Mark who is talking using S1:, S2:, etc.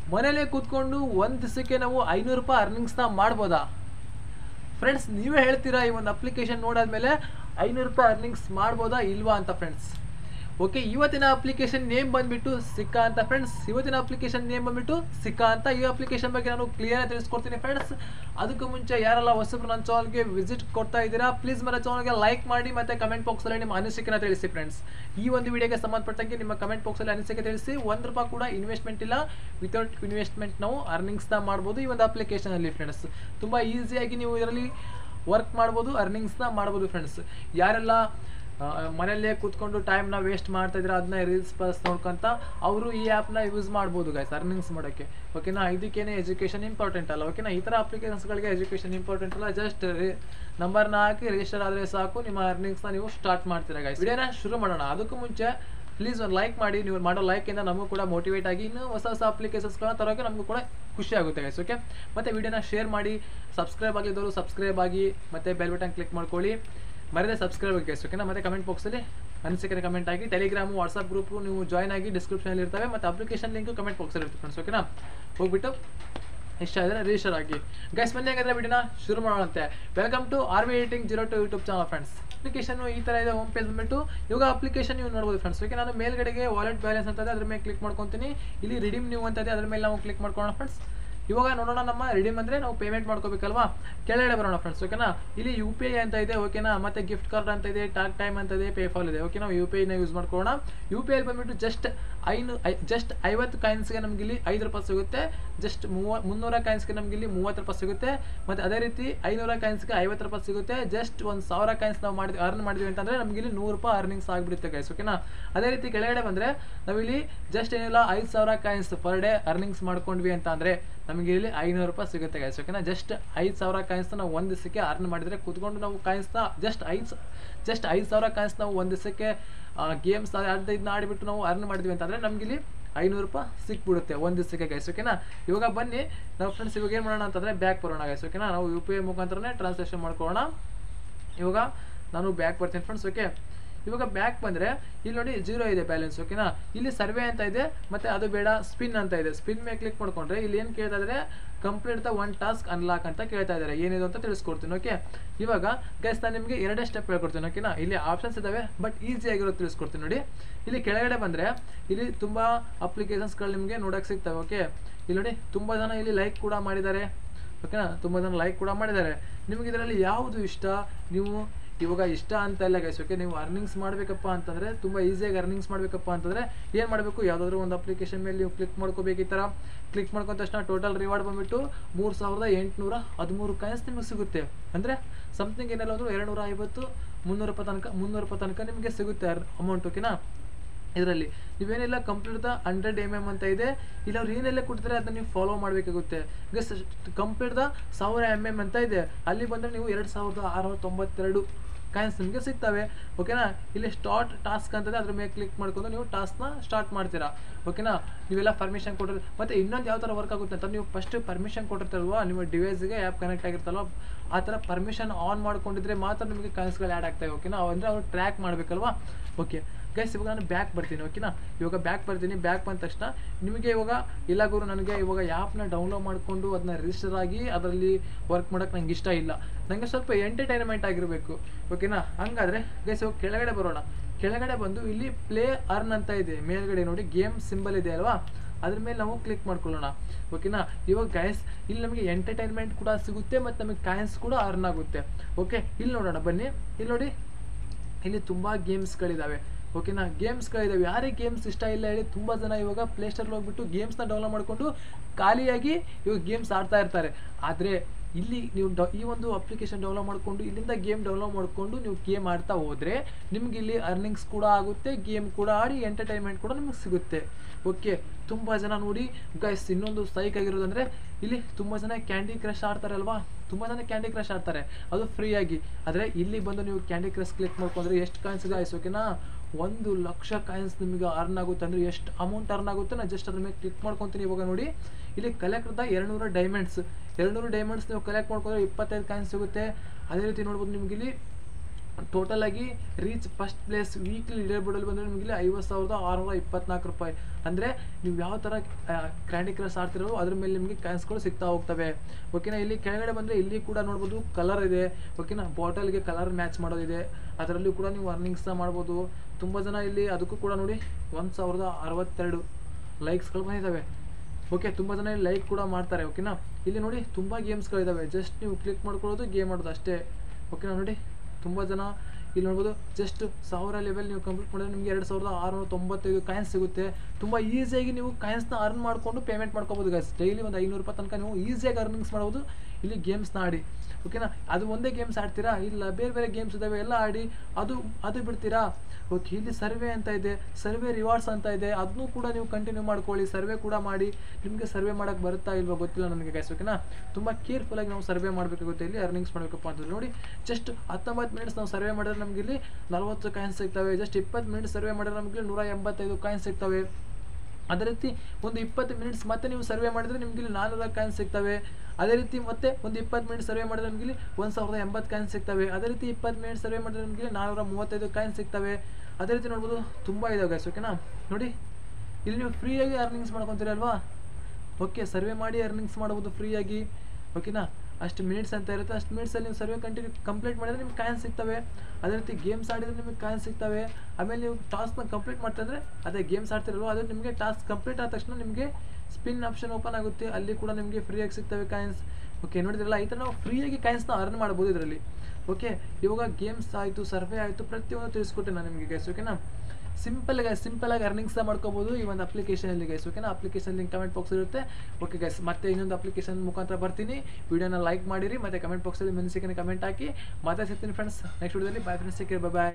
S1: ಮನೇಲೇ ಕೂತ್ಕೊಂಡು ಒಂದು ದಿವಸಕ್ಕೆ ನಾವು ಐನೂರು ರೂಪಾಯಿ ಅರ್ನಿಂಗ್ಸ್ನ ಮಾಡ್ಬೋದಾ ಫ್ರೆಂಡ್ಸ್ ನೀವೇ ಹೇಳ್ತೀರಾ ಈ ಒಂದು ಅಪ್ಲಿಕೇಶನ್ ನೋಡಾದ್ಮೇಲೆ ಐನೂರು ರೂಪಾಯಿ ಅರ್ನಿಂಗ್ಸ್ ಮಾಡ್ಬೋದಾ ಇಲ್ವಾ ಅಂತ ಫ್ರೆಂಡ್ಸ್ ಓಕೆ ಇವತ್ತಿನ ಅಪ್ಲಿಕೇಶನ್ ನೇಮ್ ಬಂದ್ಬಿಟ್ಟು ಸಿಕ್ಕಾ ಅಂತ ಫ್ರೆಂಡ್ಸ್ ಇವತ್ತಿನ ಅಪ್ಲಿಕೇಶನ್ ನೇಮ್ ಬಂದ್ಬಿಟ್ಟು ಸಿಕ್ಕಾ ಅಂತ ಈ ಅಪ್ಲಿಕೇಶನ್ ಬಗ್ಗೆ ನಾನು ಕ್ಲಿಯರ್ ತಿಳಿಸ್ಕೊಡ್ತೀನಿ ಫ್ರೆಂಡ್ಸ್ ಅದಕ್ಕೂ ಮುಂಚೆ ಯಾರೆಲ್ಲ ಹೊಸಬ್ರು ನನ್ನ ಚಾನಲ್ಗೆ ವಿಸಿಟ್ ಕೊಡ್ತಾ ಇದ್ದೀರಾ ಪ್ಲೀಸ್ ನನ್ನ ಚಾನಲ್ಗೆ ಲೈಕ್ ಮಾಡಿ ಮತ್ತೆ ಕಮೆಂಟ್ ಬಾಕ್ಸಲ್ಲಿ ನಿಮ್ಮ ಅನಿಸಿಕೆನ ತಿಳಿಸಿ ಫ್ರೆಂಡ್ಸ್ ಈ ಒಂದು ವಿಡಿಯೋಗೆ ಸಂಬಂಧಪಟ್ಟಂಗೆ ನಿಮ್ಮ ಕಮೆಂಟ್ ಬಾಕ್ಸಲ್ಲಿ ಅನಿಸಿಕೆ ತಿಳಿಸಿ ಒಂದು ರೂಪಾಯಿ ಕೂಡ ಇನ್ವೆಸ್ಟ್ಮೆಂಟ್ ಇಲ್ಲ ವಿತೌಟ್ ಇನ್ವೆಸ್ಟ್ಮೆಂಟ್ ನಾವು ಅರ್ನಿಂಗ್ಸ್ನ ಮಾಡ್ಬೋದು ಈ ಒಂದು ಅಪ್ಲಿಕೇಶನಲ್ಲಿ ಫ್ರೆಂಡ್ಸ್ ತುಂಬ ಈಸಿಯಾಗಿ ನೀವು ಇದರಲ್ಲಿ ವರ್ಕ್ ಮಾಡ್ಬೋದು ಅರ್ನಿಂಗ್ಸ್ನ ಮಾಡ್ಬೋದು ಫ್ರೆಂಡ್ಸ್ ಯಾರೆಲ್ಲ ಆ, ಮನೆಯಲ್ಲೇ ಕೂತ್ಕೊಂಡು ಟೈಮ್ನ ವೇಸ್ಟ್ ಮಾಡ್ತಾ ಇದ್ರೆ ಅದನ್ನ ರೀಲ್ಸ್ ಪಾಸ್ ನೋಡ್ಕೊಂತ ಅವರು ಈ ಆ್ಯಪ್ನ ಯೂಸ್ ಮಾಡ್ಬೋದು ಗೈಸ್ ಅರ್ನಿಂಗ್ಸ್ ಮಾಡೋಕ್ಕೆ ಓಕೆನಾ ಇದಕ್ಕೇನೆ ಎಜುಕೇಷನ್ ಇಂಪಾರ್ಟೆಂಟ್ ಅಲ್ಲ ಓಕೆನಾ ಈ ಥರ ಅಪ್ಲಿಕೇಶನ್ಸ್ಗಳಿಗೆ ಎಜುಕೇಷನ್ ಇಂಪಾರ್ಟೆಂಟ್ ಅಲ್ಲ ಜಸ್ಟ್ ನಂಬರ್ನ ಹಾಕಿ ರಿಜಿಸ್ಟರ್ ಆದರೆ ಸಾಕು ನಿಮ್ಮ ಅರ್ನಿಂಗ್ಸ್ನ ನೀವು ಸ್ಟಾರ್ಟ್ ಮಾಡ್ತೀರಾ ಗೈಸ್ ವಿಡಿಯೋನ ಶುರು ಮಾಡೋಣ ಅದಕ್ಕೂ ಮುಂಚೆ ಪ್ಲೀಸ್ ಒಂದು ಲೈಕ್ ಮಾಡಿ ನೀವು ಮಾಡೋ ಲೈಕಿಂದ ನಮಗೂ ಕೂಡ ಮೋಟಿವೇಟ್ ಆಗಿ ಇನ್ನೂ ಹೊಸ ಹೊಸ ಅಪ್ಲಿಕೇಶನ್ಸ್ಗಳನ್ನ ತರೋಕೆ ನಮಗೂ ಕೂಡ ಖುಷಿ ಆಗುತ್ತೆ ಗೈಸ್ ಓಕೆ ಮತ್ತು ವಿಡಿಯೋನ ಶೇರ್ ಮಾಡಿ ಸಬ್ಸ್ಕ್ರೈಬ್ ಆಗಿದ್ದವರು ಸಬ್ಸ್ಕ್ರೈಬ್ ಆಗಿ ಮತ್ತು ಬೆಲ್ ಬಟನ್ ಕ್ಲಿಕ್ ಮಾಡ್ಕೊಳ್ಳಿ ಮರದೇ ಸಬ್ಸ್ಕ್ರೈಬ್ ಆಗಿ ಗೈಸ್ ಓಕೆನಾ ಮತ್ತು ಕಮೆಂಟ್ ಬಾಕ್ಸಲ್ಲಿ ಅನಿಸಿಕೆ ಕಮೆಂಟ್ ಆಗಿ ಟೆಲಿಗ್ರಾಮು ವಾಟ್ಸಪ್ ಗ್ರೂಪು ನೀವು ಜಾಯ್ನ್ ಆಗಿ ಡಿಸ್ಕ್ರಿಪ್ಷನಲ್ಲಿ ಇರ್ತವೆ ಮತ್ತು ಅಪ್ಲಿಕೇಶನ್ ಲಿಂಕು ಕಮೆಂಟ್ ಬಾಕ್ಸಲ್ಲಿ ಇರುತ್ತೆ ಫ್ರೆಂಡ್ಸ್ ಓಕೆನಾ ಹೋಗ್ಬಿಟ್ಟು ಇಷ್ಟ ಆದರೆ ರಿಜಿಸ್ಟರ್ ಆಗಿ ಗೈಸ್ ಬನ್ನಿ ಹಾಗಾದ್ರೆ ವಿಡಿಯೋನ ಶುರು ಮಾಡೋಣಂತೆ ವೆಲ್ಕಮ್ ಟು ಆರ್ ವಿ ಏಟಿಂಗ್ zero two YouTube channel friends application ಈ ಥರ ಇದೆ ಹೋಮ್ ಪೇಜ್ ಬಂದ್ಬಿಟ್ಟು ಇವಾಗ ಅಪ್ಲಿಕೇಶನ್ ನೀವು ನೋಡ್ಬೋದು ಫ್ರೆಂಡ್ಸ್ ಓಕೆ ನಾನು ಮೇಲ್ಗಡೆಗೆ ವಾಲೆಟ್ ಬ್ಯಾಲೆನ್ಸ್ ಅಂತ ಇದೆ ಅದ್ರ ಮೇಲೆ ಕ್ಲಿಕ್ ಮಾಡ್ಕೊತೀನಿ ಇಲ್ಲಿ ರಿಡೀಮ್ ನೀವು ಅಂತ ಇದೆ ಅದ್ರ ಮೇಲೆ ನಾವು ಕ್ಲಿಕ್ ಮಾಡ್ಕೊಳ್ಳೋಣ ಫ್ರೆಂಡ್ಸ್ ಇವಾಗ ನೋಡೋಣ ನಮ್ಮ ರಿಡೀಮ್ ಅಂದರೆ ನಾವು ಪೇಮೆಂಟ್ ಮಾಡ್ಕೋಬೇಕಲ್ವಾ ಕೆಳಗಡೆ ಬರೋಣ ಫ್ರೆಂಡ್ಸ್ ಓಕೆನಾ ಇಲ್ಲಿ ಯು ಪಿ ಐ ಅಂತ ಇದೆ ಓಕೆನಾ ಮತ್ತೆ ಗಿಫ್ಟ್ ಕಾರ್ಡ್ ಅಂತ ಇದೆ ಟಾಕ್ ಟೈಮ್ ಅಂತ ಇದೆ ಪೇಫಾಲ್ ಇದೆ ಓಕೆ ನಾವು ಯು ಪಿ ಐನ ಯೂಸ್ ಮಾಡ್ಕೊಳ್ಳೋಣ ಯು ಪಿ ಐ ಬಂದ್ಬಿಟ್ಟು ಜಸ್ಟ್ ಐನು ಜಸ್ಟ್ ಐವತ್ತು ಕಾಯಿನ್ಸ್ಗೆ ನಮ್ಗೆ ಇಲ್ಲಿ ಐದು ರೂಪಾಯಿ ಸಿಗುತ್ತೆ ಜಸ್ಟ್ ಮೂವ ಮುನ್ನೂರ ಕಾಯಿನ್ಸ್ಗೆ ನಮ್ಗೆ ಇಲ್ಲಿ ಮೂವತ್ತು ರೂಪಾಯಿ ಸಿಗುತ್ತೆ ಮತ್ತು ಅದೇ ರೀತಿ ಐನೂರ ಕಾಯಿನ್ಸ್ಗೆ ಐವತ್ತು ರೂಪಾಯಿ ಸಿಗುತ್ತೆ ಜಸ್ಟ್ ಒಂದು ಸಾವಿರ ಕಾಯಿನ್ಸ್ ನಾವು ಮಾಡಿದ್ವಿ ಅರ್ನ್ ಮಾಡಿದ್ವಿ ಅಂತಂದರೆ ನಮ್ಗೆ ಇಲ್ಲಿ ನೂರು ರೂಪಾಯಿ ಅರ್ನಿಂಗ್ಸ್ ಆಗಿಬಿಡುತ್ತೆ ಗೈಸ್ ಓಕೆನಾ ಅದೇ ರೀತಿ ಕೆಳಗಡೆ ಬಂದರೆ ನಾವಿಲ್ಲಿ ಜಸ್ಟ್ ಏನಿಲ್ಲ ಐದು ಸಾವಿರ ಕಾಯಿನ್ಸ್ ಪರ್ ಡೇ ಅರ್ನಿಂಗ್ಸ್ ಮಾಡ್ಕೊಂಡ್ವಿ ಅಂತ ಅಂದರೆ ನಮಗೆ ಇಲ್ಲಿ ಐನೂರು ರೂಪಾಯಿ ಸಿಗುತ್ತೆ ಗೈಸ್ ಓಕೆನಾ ಜಸ್ಟ್ ಐದು ಸಾವಿರ ಕಾಯಿನ್ಸ್ನ ನಾವು ಒಂದು ದಿವಸಕ್ಕೆ ಅರ್ನ್ ಮಾಡಿದರೆ ಕೂತ್ಕೊಂಡು ನಾವು ಕಾಯಿನ್ಸ್ನ ಜಸ್ಟ್ ಐದು ಜಸ್ಟ್ ಐದು ಸಾವಿರ ಕಾಯಿನ್ಸ್ ನಾವು ಒಂದು ದಿವಸಕ್ಕೆ ಗೇಮ್ಸ್ ಅದು ಇದನ್ನ ಆಡಿಬಿಟ್ಟು ನಾವು ಅರ್ನ್ ಮಾಡಿದ್ವಿ ಅಂತಂದರೆ ನಮ್ಗೆ ಇಲ್ಲಿ ಐನೂರು ರೂಪಾಯಿ ಸಿಕ್ಬಿಡುತ್ತೆ ಒಂದು ದಿವಸಕ್ಕೆ ಗೈಸ್ ಓಕೆನಾ ಇವಾಗ ಬನ್ನಿ ನಾವು ಫ್ರೆಂಡ್ಸ್ ಇವಾಗ ಏನು ಮಾಡೋಣ ಅಂತಂದರೆ ಬ್ಯಾಕ್ ಬರೋಣ ಗೈಸ್ ಓಕೆನಾ ನಾವು ಯು ಪಿ ಐ ಮುಖಾಂತರನೇ ಟ್ರಾನ್ಸಾಕ್ಷನ್ ಮಾಡ್ಕೊಳ್ಳೋಣ ಇವಾಗ ನಾನು ಬ್ಯಾಕ್ ಬರ್ತೀನಿ ಫ್ರೆಂಡ್ಸ್ ಓಕೆ ಇವಾಗ ಬ್ಯಾಕ್ ಬಂದರೆ ಇಲ್ಲಿ ನೋಡಿ ಜೀರೋ ಇದೆ ಬ್ಯಾಲೆನ್ಸ್ ಓಕೆನಾ ಇಲ್ಲಿ ಸರ್ವೆ ಅಂತ ಇದೆ ಮತ್ತು ಅದು ಬೇಡ ಸ್ಪಿನ್ ಅಂತ ಇದೆ ಸ್ಪಿನ್ ಮೇಲೆ ಕ್ಲಿಕ್ ಮಾಡ್ಕೊಂಡ್ರೆ ಇಲ್ಲಿ ಏನು ಕೇಳ್ತಾ ಇದ್ದಾರೆ complete the one task unlock ಅಂತ ಕೇಳ್ತಾ ಇದ್ದಾರೆ ಏನಿದೆ ಅಂತ ತಿಳಿಸ್ಕೊಡ್ತೀನಿ ಓಕೆ ಇವಾಗ ಗೈಸ್ ನಾನು ನಿಮಗೆ ಎರಡೇ ಸ್ಟೆಪ್ ಹೇಳ್ಕೊಡ್ತೀನಿ ಓಕೆನಾ ಇಲ್ಲಿ ಆಪ್ಷನ್ಸ್ ಇದ್ದಾವೆ ಬಟ್ ಈಸಿ ಆಗಿರೋದು ತಿಳಿಸ್ಕೊಡ್ತೀನಿ ನೋಡಿ ಇಲ್ಲಿ ಕೆಳಗಡೆ ಬಂದರೆ ಇಲ್ಲಿ ತುಂಬ ಅಪ್ಲಿಕೇಶನ್ಸ್ಗಳು ನಿಮಗೆ ನೋಡೋಕೆ ಸಿಗ್ತವೆ ಓಕೆ ಇಲ್ಲಿ ನೋಡಿ ತುಂಬ ಜನ ಇಲ್ಲಿ ಲೈಕ್ ಕೂಡ ಮಾಡಿದ್ದಾರೆ ಓಕೆನಾ ತುಂಬ ಜನ ಲೈಕ್ ಕೂಡ ಮಾಡಿದ್ದಾರೆ ನಿಮಗೆ ಇದರಲ್ಲಿ ಯಾವುದು ಇಷ್ಟ ನೀವು ಇವಾಗ ಇಷ್ಟ ಅಂತ ಇಲ್ಲ ಗೈಸ್ ಓಕೆ ನೀವು ಅರ್ನಿಂಗ್ಸ್ ಮಾಡಬೇಕಪ್ಪ ಅಂತಂದರೆ ತುಂಬ ಈಸಿಯಾಗಿ ಅರ್ನಿಂಗ್ಸ್ ಮಾಡಬೇಕಪ್ಪ ಅಂತಂದರೆ ಏನು ಮಾಡಬೇಕು ಯಾವುದಾದ್ರೂ ಒಂದು ಅಪ್ಲಿಕೇಶನ್ ಮೇಲೆ ನೀವು ಕ್ಲಿಕ್ ಮಾಡ್ಕೋಬೇಕು ಈ ಥರ ಕ್ಲಿಕ್ ಮಾಡ್ಕೊಂಡ ತಕ್ಷಣ ಟೋಟಲ್ ರಿವಾರ್ಡ್ ಬಂದುಬಿಟ್ಟು ಮೂರು ಸಾವಿರದ ಎಂಟುನೂರ ಹದಿಮೂರು ಕಾಯಿನ್ಸ್ ನಿಮಗೆ ಸಿಗುತ್ತೆ ಅಂದರೆ ಸಮಥಿಂಗ್ ಏನೆಲ್ಲ ಅಂದರೂ ಎರಡು ನೂರ ಐವತ್ತು ಮುನ್ನೂರ ರೂಪಾಯಿ ತನಕ ಮುನ್ನೂರು ರೂಪಾಯಿ ತನಕ ನಿಮಗೆ ಸಿಗುತ್ತೆ ಅಮೌಂಟ್ ಓಕೆನಾ ಇದರಲ್ಲಿ ನೀವೇನೆಲ್ಲ complete the hundred M M ಅಂತ ಇದೆ ಇಲ್ಲ ಅವ್ರು ಏನೆಲ್ಲ ಕೊಡ್ತಾರೆ ಅದನ್ನ ನೀವು ಫಾಲೋ ಮಾಡಬೇಕಾಗುತ್ತೆ ಗಸ್ ಕಂಪ್ಲೀಟ್ ದ ಸಾವಿರ ಎಮ್ ಎಮ್ ಅಂತ ಇದೆ ಅಲ್ಲಿ ಬಂದರೆ ನೀವು ಎರಡು ಸಾವಿರದ ಆರುನೂರ ತೊಂಬತ್ತೆರಡು ಕಾಯಿನ್ಸ್ ನಿಮಗೆ ಸಿಗ್ತವೆ ಓಕೆನಾ ಇಲ್ಲಿ ಸ್ಟಾರ್ಟ್ ಟಾಸ್ಕ್ ಅಂತದೆ ಅದ್ರ ಮೇಲೆ ಕ್ಲಿಕ್ ಮಾಡ್ಕೊಂಡು ನೀವು ಟಾಸ್ಕ್ನ ಸ್ಟಾರ್ಟ್ ಮಾಡ್ತೀರಾ ಓಕೆನಾ ನೀವೆಲ್ಲ ಪರ್ಮಿಷನ್ ಕೊಟ್ಟಿರಿ ಮತ್ತು ಇನ್ನೊಂದು ಯಾವ ಥರ ವರ್ಕ್ ಆಗುತ್ತೆ ಅಂತ ನೀವು ಫಸ್ಟ್ ಪರ್ಮಿಷನ್ ಕೊಟ್ಟಿರ್ತಾರಲ್ವ ನಿಮ್ಮ ಡಿವೈಸ್ಗೆ ಆ್ಯಪ್ ಕನೆಕ್ಟ್ ಆಗಿರ್ತಲ್ವ ಆ ಥರ ಪರ್ಮಿಷನ್ ಆನ್ ಮಾಡ್ಕೊಂಡಿದ್ರೆ ಮಾತ್ರ ನಿಮಗೆ ಕಾಯಿನ್ಸ್ಗಳು ಆ್ಯಡ್ ಆಗ್ತವೆ ಓಕೆನಾ ಅಂದರೆ ಅವ್ರು ಟ್ರ್ಯಾಕ್ ಮಾಡಬೇಕಲ್ವಾ ಓಕೆ ಗೈಸ್ ಇವಾಗ ನಾನು ಬ್ಯಾಕ್ ಬರ್ತೀನಿ ಓಕೆನಾ ಇವಾಗ ಬ್ಯಾಕ್ ಬರ್ತೀನಿ ಬ್ಯಾಕ್ ಬಂದ ತಕ್ಷಣ ನಿಮಗೆ ಇವಾಗ ಇಲ್ಲ ಗುರು ನನಗೆ ಇವಾಗ ಆ್ಯಪ್ನ ಡೌನ್ಲೋಡ್ ಮಾಡಿಕೊಂಡು ಅದನ್ನ ರಿಜಿಸ್ಟರ್ ಆಗಿ ಅದರಲ್ಲಿ ವರ್ಕ್ ಮಾಡೋಕ್ಕೆ ನಂಗೆ ಇಷ್ಟ ಇಲ್ಲ ನನಗೆ ಸ್ವಲ್ಪ ಎಂಟರ್ಟೈನ್ಮೆಂಟ್ ಆಗಿರಬೇಕು ಓಕೆನಾ ಹಂಗಾದ್ರೆ ಗೈಸ್ ಇವಾಗ ಕೆಳಗಡೆ ಬರೋಣ ಕೆಳಗಡೆ ಬಂದು ಇಲ್ಲಿ ಪ್ಲೇ ಅರ್ನ್ ಅಂತ ಇದೆ ಮೇಲ್ಗಡೆ ನೋಡಿ ಗೇಮ್ ಸಿಂಬಲ್ ಇದೆ ಅಲ್ವಾ ಅದ್ರ ಮೇಲೆ ನಾವು ಕ್ಲಿಕ್ ಮಾಡ್ಕೊಳ್ಳೋಣ ಓಕೆನಾ ಇವಾಗ ಗೈಸ್ ಇಲ್ಲಿ ನಮಗೆ ಎಂಟರ್ಟೈನ್ಮೆಂಟ್ ಕೂಡ ಸಿಗುತ್ತೆ ಮತ್ತು ನಮಗೆ ಕಾಯಿನ್ಸ್ ಕೂಡ ಅರ್ನ್ ಆಗುತ್ತೆ ಓಕೆ ಇಲ್ಲಿ ನೋಡೋಣ ಬನ್ನಿ ಇಲ್ಲಿ ನೋಡಿ ಇಲ್ಲಿ ತುಂಬ ಗೇಮ್ಸ್ಗಳಿದ್ದಾವೆ ಓಕೆನಾ ಗೇಮ್ಸ್ಗಳಿದ್ದಾವೆ ಯಾರಿಗೆ ಗೇಮ್ಸ್ ಇಷ್ಟ ಇಲ್ಲ ಹೇಳಿ ತುಂಬ ಜನ ಇವಾಗ ಪ್ಲೇಸ್ಟೋರ್ಗೆ ಹೋಗ್ಬಿಟ್ಟು ಗೇಮ್ಸ್ನ ಡೌನ್ಲೋಡ್ ಮಾಡಿಕೊಂಡು ಖಾಲಿಯಾಗಿ ಇವಾಗ ಗೇಮ್ಸ್ ಆಡ್ತಾ ಇರ್ತಾರೆ ಆದರೆ ಇಲ್ಲಿ ನೀವು ಡ ಈ ಒಂದು ಅಪ್ಲಿಕೇಶನ್ ಡೌನ್ಲೋಡ್ ಮಾಡಿಕೊಂಡು ಇಲ್ಲಿಂದ ಗೇಮ್ ಡೌನ್ಲೋಡ್ ಮಾಡಿಕೊಂಡು ನೀವು ಗೇಮ್ ಆಡ್ತಾ ಹೋದರೆ ನಿಮ್ಗೆ ಇಲ್ಲಿ ಅರ್ನಿಂಗ್ಸ್ ಕೂಡ ಆಗುತ್ತೆ ಗೇಮ್ ಕೂಡ ಆಡಿ ಎಂಟರ್ಟೈನ್ಮೆಂಟ್ ಕೂಡ ನಿಮಗೆ ಸಿಗುತ್ತೆ ಓಕೆ ತುಂಬ ಜನ ನೋಡಿ ಗೈಸ್ ಇನ್ನೊಂದು ಸೈಕ್ ಆಗಿರೋದಂದರೆ ಇಲ್ಲಿ ತುಂಬ ಜನ ಕ್ಯಾಂಡಿ ಕ್ರಶ್ ಆಡ್ತಾರಲ್ವಾ ತುಂಬ ಜನ ಕ್ಯಾಂಡಿ ಕ್ರಶ್ ಆಡ್ತಾರೆ ಅದು ಫ್ರೀಯಾಗಿ ಆದರೆ ಇಲ್ಲಿ ಬಂದು ನೀವು ಕ್ಯಾಂಡಿ ಕ್ರಶ್ ಕ್ಲಿಕ್ ಮಾಡ್ಕೊಂಡ್ರೆ ಎಷ್ಟು ಕಾಯಿನ್ಸ್ ಇದೆ ಆಯ್ತು ಓಕೆನಾ ಒಂದು ಲಕ್ಷ ಕಾಯಿನ್ಸ್ ನಿಮಗೆ ಅರ್ನ್ ಆಗುತ್ತೆ ಅಂದರೆ ಎಷ್ಟು ಅಮೌಂಟ್ ಅರ್ನ್ ಆಗುತ್ತೆ ನಾನು ಜಸ್ಟ್ ಅದ್ರ ಮೇಲೆ ಕ್ಲಿಕ್ ಮಾಡ್ಕೊತೀನಿ ಇವಾಗ ನೋಡಿ ಇಲ್ಲಿ ಕಲೆಕ್ಟ್ ದ ಎರಡುನೂರ ಡೈಮಂಡ್ಸ್ ಎರಡುನೂರು ಡೈಮಂಡ್ಸ್ ನೀವು ಕಲೆಕ್ಟ್ ಮಾಡ್ಕೊಂಡ್ರೆ ಇಪ್ಪತ್ತೈದು ಕಾಯಿನ್ಸ್ ಸಿಗುತ್ತೆ ಅದೇ ರೀತಿ ನೋಡ್ಬೋದು ನಿಮ್ಗೆ ಇಲ್ಲಿ ಟೋಟಲ್ ಆಗಿ reach first place weekly leader ಬೋರ್ಡಲ್ಲಿ ಬಂದರೆ ನಿಮಗೆ ಐವತ್ತು ಸಾವಿರದ ಆರುನೂರ ಇಪ್ಪತ್ನಾಲ್ಕು ರೂಪಾಯಿ ಅಂದರೆ ನೀವು ಯಾವ ಥರ ಕ್ಯಾಂಡಿ ಕ್ರಶ್ ಆಡ್ತಿರೋ ಅದ್ರ ಮೇಲೆ ನಿಮಗೆ ಕಾಯಿನ್ಸ್ಗಳು ಸಿಗ್ತಾ ಹೋಗ್ತವೆ ಓಕೆನಾ ಇಲ್ಲಿ ಕೆಳಗಡೆ ಬಂದರೆ ಇಲ್ಲಿ ಕೂಡ ನೋಡ್ಬೋದು ಕಲರ್ ಇದೆ ಓಕೆನಾ ಬಾಟಲ್ಗೆ ಕಲರ್ ಮ್ಯಾಚ್ ಮಾಡೋದಿದೆ ಅದರಲ್ಲೂ ಕೂಡ ನೀವು ಅರ್ನಿಂಗ್ಸ್ನ ಮಾಡ್ಬೋದು ತುಂಬ ಜನ ಇಲ್ಲಿ ಅದಕ್ಕೂ ಕೂಡ ನೋಡಿ ಒಂದು ಸಾವಿರದ ಅರವತ್ತೆರಡು ಲೈಕ್ಸ್ಗಳು ಬಂದಿದ್ದಾವೆ ಓಕೆ ತುಂಬ ಜನ ಇಲ್ಲಿ ಲೈಕ್ ಕೂಡ ಮಾಡ್ತಾರೆ ಓಕೆನಾ ಇಲ್ಲಿ ನೋಡಿ ತುಂಬ ಗೇಮ್ಸ್ಗಳಿದ್ದಾವೆ ಜಸ್ಟ್ ನೀವು ಕ್ಲಿಕ್ ಮಾಡ್ಕೊಳ್ಳೋದು ಗೇಮ್ ಆಡೋದು ಅಷ್ಟೇ ಓಕೆನಾ ನೋಡಿ ತುಂಬ ಜನ ಇಲ್ಲಿ ನೋಡ್ಬೋದು ಜಸ್ಟ್ ಸಾವಿರ ಲೆವೆಲ್ ನೀವು ಕಂಪ್ಲೀಟ್ ಮಾಡಿದ್ರೆ ನಿಮಗೆ ಎರಡು ಸಾವಿರದ ಆರುನೂರ ತೊಂಬತ್ತೈದು ಕಾಯಿನ್ಸ್ ಸಿಗುತ್ತೆ ತುಂಬ ಈಸಿಯಾಗಿ ನೀವು ಕಾಯಿನ್ಸ್ನ ಅರ್ನ್ ಮಾಡಿಕೊಂಡು ಪೇಮೆಂಟ್ ಮಾಡ್ಕೋಬೋದು ಗೈಸ್ ಡೈಲಿ ಒಂದು ಐನೂರು ರೂಪಾಯಿ ತನಕ ನೀವು ಈಸಿಯಾಗಿ ಅರ್ನಿಂಗ್ಸ್ ಮಾಡ್ಬೋದು ಇಲ್ಲಿ ಗೇಮ್ಸ್ನ ಆಡಿ ಓಕೆನಾ ಅದು ಒಂದೇ ಗೇಮ್ಸ್ ಆಡ್ತೀರಾ ಇಲ್ಲ ಬೇರೆ ಬೇರೆ ಗೇಮ್ಸ್ ಇದ್ದಾವೆ ಎಲ್ಲ ಆಡಿ ಅದು ಅದು ಬಿಡ್ತೀರಾ ಓಕೆ ಇಲ್ಲಿ ಸರ್ವೆ ಅಂತ ಇದೆ ಸರ್ವೆ ರಿವಾರ್ಡ್ಸ್ ಅಂತ ಇದೆ ಅದನ್ನೂ ಕೂಡ ನೀವು ಕಂಟಿನ್ಯೂ ಮಾಡ್ಕೊಳ್ಳಿ ಸರ್ವೆ ಕೂಡ ಮಾಡಿ ನಿಮಗೆ ಸರ್ವೆ ಮಾಡೋಕ್ಕೆ ಬರುತ್ತಾ ಇಲ್ವಾ ಗೊತ್ತಿಲ್ಲ ನನಗೆ ಗೈಸ್ ಓಕೆನಾ ತುಂಬ ಕೇರ್ಫುಲ್ಲಾಗಿ ನಾವು ಸರ್ವೆ ಮಾಡಬೇಕಾಗುತ್ತೆ ಇಲ್ಲಿ ಅರ್ನಿಂಗ್ಸ್ ಮಾಡಬೇಕಪ್ಪ ಅಂತಂದ್ರೆ ನೋಡಿ ಜಸ್ಟ್ ಹತ್ತೊಂಬತ್ತು ಮಿನಿಟ್ಸ್ ನಾವು ಸರ್ವೆ ಮಾಡಿದ್ರೆ ನಮಗೆ ಇಲ್ಲಿ ನಲವತ್ತು ಕಾಯಿನ್ಸ್ ಸಿಗ್ತವೆ ಜಸ್ಟ್ ಇಪ್ಪತ್ತು ಮಿನಿಟ್ಸ್ ಸರ್ವೆ ಮಾಡಿದ್ರೆ ನಮಗೆ ನೂರ ಎಂಬತ್ತೈದು ಕಾಯಿನ್ಸ್ ಸಿಗ್ತವೆ ಅದೇ ರೀತಿ ಒಂದು ಇಪ್ಪತ್ತು ಮಿನಿಟ್ಸ್ ಮತ್ತೆ ನೀವು ಸರ್ವೆ ಮಾಡಿದ್ರೆ ನಿಮ್ಗೆ ಇಲ್ಲಿ ನಾನ್ನೂರ ಕಾಯಿನ್ಸ್ ಸಿಗ್ತವೆ ಅದೇ ರೀತಿ ಮತ್ತೆ ಒಂದು ಇಪ್ಪತ್ತು ಮಿನಿಟ್ ಸರ್ವೆ ಮಾಡಿದ್ರೆ ನಿಮಗೆ ಇಲ್ಲಿ ಒಂದು ಸಾವಿರದ ಎಂಬತ್ತು ಕಾಯಿನ್ಸ್ ಸಿಗ್ತವೆ ಅದೇ ರೀತಿ ಇಪ್ಪತ್ತು ಮಿನಿಟ್ ಸರ್ವೆ ಮಾಡಿದ್ರೆ ನಿಮಗೆ ನಾನ್ನೂರ ಮೂವತ್ತೈದು ಕಾಯಿನ್ಸ್ ಸಿಗ್ತವೆ ಅದೇ ರೀತಿ ನೋಡ್ಬೋದು ತುಂಬ ಇದಾವೆ ಗೈಸ್ ಓಕೆನಾ ನೋಡಿ ಇಲ್ಲಿ ನೀವು ಫ್ರೀಯಾಗಿ ಅರ್ನಿಂಗ್ಸ್ ಮಾಡ್ಕೊತೀರಲ್ವಾ ಓಕೆ ಸರ್ವೆ ಮಾಡಿ ಅರ್ನಿಂಗ್ಸ್ ಮಾಡ್ಬೋದು ಫ್ರೀಯಾಗಿ ಓಕೆನಾ ಅಷ್ಟು ಮಿನಿಟ್ಸ್ ಅಂತ ಇರುತ್ತೆ ಅಷ್ಟು ಮಿನಿಟ್ಸಲ್ಲಿ ನೀವು ಸರ್ವೆ ಕಂಟಿನ್ಯೂ ಕಂಪ್ಲೀಟ್ ಮಾಡಿದ್ರೆ ನಿಮ್ಗೆ ಕಾಯಿನ್ ಸಿಗ್ತವೆ ಅದೇ ರೀತಿ ಗೇಮ್ಸ್ ಆಡಿದ್ರೆ ನಿಮಗೆ ಕಾಯಿನ್ ಸಿಗ್ತವೆ ಆಮೇಲೆ ನೀವು ಟಾಸ್ಕ್ನ ಕಂಪ್ಲೀಟ್ ಮಾಡ್ತಾ ಇದ್ರೆ ಅದೇ ಗೇಮ್ಸ್ ಆಡ್ತಿರಲ್ವ ಅದು ನಿಮಗೆ ಟಾಸ್ಕ್ ಕಂಪ್ಲೀಟ್ ಆದ ತಕ್ಷಣ ನಿಮಗೆ ಸ್ಪಿನ್ ಆಪ್ಷನ್ ಓಪನ್ ಆಗುತ್ತೆ ಅಲ್ಲಿ ಕೂಡ ನಿಮಗೆ ಫ್ರೀಯಾಗಿ ಸಿಗ್ತವೆ ಕಾಯಿನ್ಸ್ ಓಕೆ ನೋಡಿದ್ರಲ್ಲ ಈ ಥರ ನಾವು ಫ್ರೀಯಾಗಿ ಕಾಯಿನ್ಸ್ನ ಅರ್ನ್ ಮಾಡ್ಬೋದು ಇದರಲ್ಲಿ ಓಕೆ ಇವಾಗ ಗೇಮ್ಸ್ ಆಯಿತು ಸರ್ವೆ ಆಯಿತು ಪ್ರತಿಯೊಂದು ತಿಳಿಸ್ಕೊಟ್ಟೆ ನಾನು ನಿಮಗೆ ಗೈಸ್ ಓಕೆನಾ ಸಿಂಪಲ್ ಗೈಸ್ ಸಿಂಪಲ್ ಆಗಿ ಅರ್ನಿಂಗ್ಸ್ ಮಾಡ್ಕೋಬಹುದು ಈ ಒಂದು ಅಪ್ಲಿಕೇಶನಲ್ಲಿ ಗೈಸ್ ಓಕೆನಾ ಅಪ್ಲಿಕೇಶನ್ ಲಿಂಕ್ ಕಮೆಂಟ್ ಬಾಕ್ಸ್ ಇರುತ್ತೆ ಓಕೆ ಗೈಸ್ ಮತ್ತೆ ಇನ್ನೊಂದು ಅಪ್ಲಿಕೇಶನ್ ಮುಖಾಂತರ ಬರ್ತೀನಿ ವಿಡಿಯೋನ ಲೈಕ್ ಮಾಡಿರಿ ಮತ್ತೆ ಕಮೆಂಟ್ ಬಾಕ್ಸಲ್ಲಿ ಮೆನ್ಸಿಗೆ ಕಮೆಂಟ್ ಹಾಕಿ ಮತ್ತೆ ಸಿಗ್ತೀನಿ ಫ್ರೆಂಡ್ಸ್ ನೆಕ್ಸ್ಟ್ ವಿಡಿಯೋದಲ್ಲಿ ಬಾಯ್ ಫ್ರೆಂಡ್ಸ್ ಸಿಕ್ಕಿ ಬಾಯ್